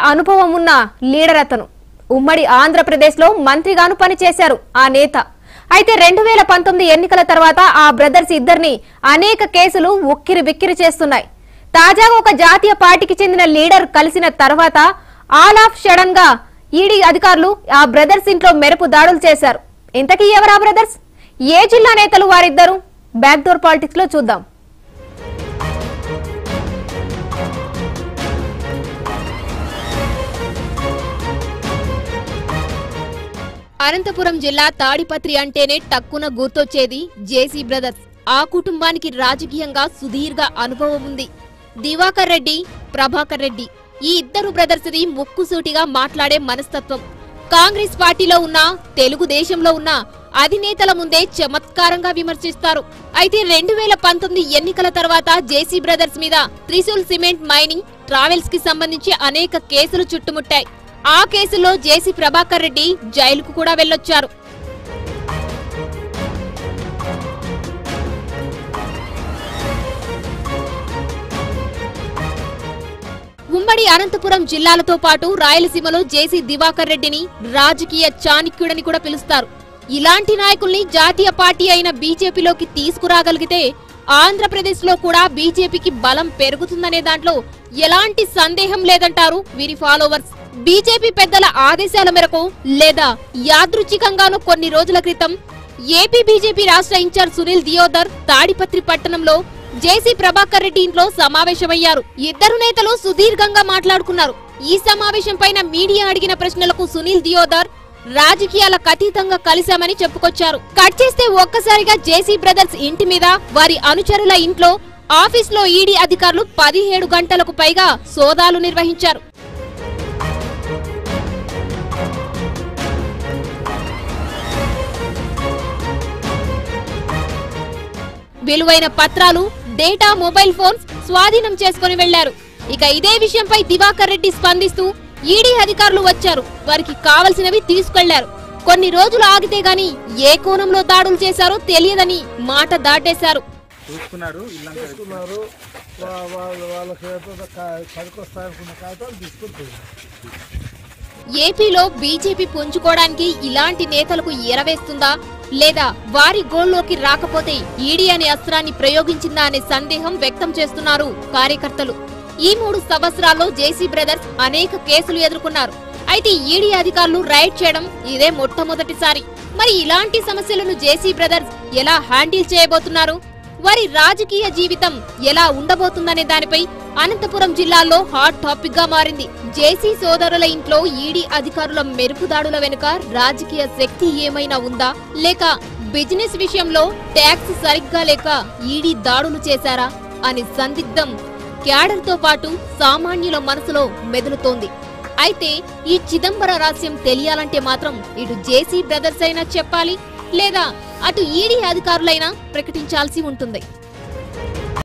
అనుభవం ఉన్న లీడర్ అతను ఉమ్మడి ఆంధ్రప్రదేశ్లో మంత్రిగాను పనిచేశారు ఆ నేత అయితే రెండు వేల పంతొమ్మిది ఎన్నికల తర్వాత ఆ బ్రదర్స్ ఇద్దరిని అనేక కేసులు ఉక్కిరి బిక్కిరి చేస్తున్నాయి తాజాగా ఒక జాతీయ పార్టీకి చెందిన లీడర్ కలిసిన తర్వాత ఆల్ ఆఫ్ సడన్ గా ఈడీ అధికారులు ఆ బ్రదర్స్ ఇంట్లో మెరుపు దాడులు చేశారు ఇంతకీ ఎవరా బ్రదర్స్ ఏ జిల్లా నేతలు వారిద్దరు బ్యాక్డోర్ పాలిటిక్స్ లో చూద్దాం అనంతపురం జిల్లా తాడిపత్రి అంటేనే టక్కున గుర్తొచ్చేది జేసీ బ్రదర్స్ ఆ కుటుంబానికి రాజకీయంగా సుదీర్ఘ అనుభవం ఉంది దివాకర్ రెడ్డి ప్రభాకర్ రెడ్డి ఈ ఇద్దరు బ్రదర్స్ది ముక్కుసూటిగా మాట్లాడే మనస్తత్వం కాంగ్రెస్ పార్టీలో ఉన్న తెలుగుదేశంలో ఉన్న అధినేతల ముందే చమత్కారంగా విమర్శిస్తారు అయితే రెండు వేల పంతొమ్మిది ఎన్నికల తర్వాత జేసీ బ్రదర్స్ మీద త్రిశూల్ సిమెంట్ మైనింగ్ ట్రావెల్స్ కి సంబంధించి అనేక కేసులు చుట్టుముట్టాయి ఆ కేసులో జేసీ ప్రభాకర్ రెడ్డి జైలుకు కూడా వెళ్లొచ్చారు ఉమ్మడి అనంతపురం జిల్లాలతో పాటు రాయలసీమలో జేసీ దివాకర్ రెడ్డిని రాజకీయ చాణక్యుడని కూడా పిలుస్తారు ఇలాంటి నాయకుల్ని జాతీయ పార్టీ అయిన బీజేపీలోకి తీసుకురాగలిగితే ఆంధ్రప్రదేశ్ లో కూడా బీజేపీకి బలం పెరుగుతుందనే దాంట్లో ఎలాంటి సందేహం లేదంటారు వీరి ఫాలోవర్స్ బీజేపీ పెద్దల ఆదేశాల మేరకు లేదా యాదృచ్ఛికంగానూ కొన్ని రోజుల క్రితం ఏపీ బీజేపీ రాష్ట్ర ఇన్ఛార్జ్ సునీల్ దియోదర్ తాడిపత్రి పట్టణంలో జేసీ ప్రభాకర్ రెడ్డి ఇంట్లో సమావేశమయ్యారు ఇద్దరు నేతలు సుదీర్ఘంగా మాట్లాడుకున్నారు ఈ సమావేశం పైన మీడియా అడిగిన ప్రశ్నలకు సునీల్ దియోదర్ రాజకీయాలకు అతీతంగా కలిశామని చెప్పుకొచ్చారు కట్ చేస్తే ఒక్కసారిగా జేసీ బ్రదర్స్ ఇంటి మీద వారి అనుచరుల ఇంట్లో ఆఫీస్ లో ఈడీ అధికారులు పదిహేడు గంటలకు పైగా సోదాలు నిర్వహించారు విలువైన పత్రాలు డేటా మొబైల్ ఫోన్స్ స్వాధీనం చేసుకుని వెళ్లారు ఇక ఇదే విషయంపై దివాకర్ రెడ్డి స్పందిస్తూ ఈడీ అధికారులు వచ్చారు వారికి కావలసినవి తీసుకెళ్లారు కొన్ని రోజులు ఆగితే గాని ఏ కోణంలో దాడులు చేశారో తెలియదని మాట దాటేశారు చూసుకున్నారు ఇల్లంతా తీసుకున్నారు వా- వాళ్ళు వాళ్ళకి ఏదో పనికొస్తాయనుకున్న కాగితాలు తీసుకుని పోయారు ఏపీలో బీజేపీ పుంజుకోవడానికి ఇలాంటి నేతలకు ఎరవేస్తుందా లేదా వారి గోల్లోకి రాకపోతే ఈడీ అనే అస్త్రాన్ని ప్రయోగించిందా అనే సందేహం వ్యక్తం చేస్తున్నారు కార్యకర్తలు ఈ మూడు సంవత్సరాల్లో జేసీ బ్రదర్స్ అనేక కేసులు ఎదుర్కొన్నారు అయితే ఈడీ అధికారులు రైడ్ చేయడం ఇదే మొట్టమొదటిసారి మరి ఇలాంటి సమస్యలను జేసీ బ్రదర్స్ ఎలా హ్యాండిల్ చేయబోతున్నారు వారి రాజకీయ జీవితం ఎలా ఉండబోతుందనే దానిపై అనంతపురం జిల్లాలో హాట్ టాపిక్ గా మారింది జేసీ సోదరుల ఇంట్లో ఈడీ అధికారుల మెరుపు దాడుల వెనుక రాజకీయ శక్తి ఏమైనా ఉందా లేక బిజినెస్ విషయంలో ట్యాక్స్ సరిగ్గా లేక ఈడీ దాడులు చేశారా అని సందిగ్ధం క్యాడర్ తో పాటు సామాన్యుల మనసులో మెదులుతోంది అయితే ఈ చిదంబర రహస్యం తెలియాలంటే మాత్రం ఇటు జేసీ బ్రదర్స్ అయినా చెప్పాలి లేదా అటు ఈడీ అధికారులైనా ప్రకటించాల్సి ఉంటుంది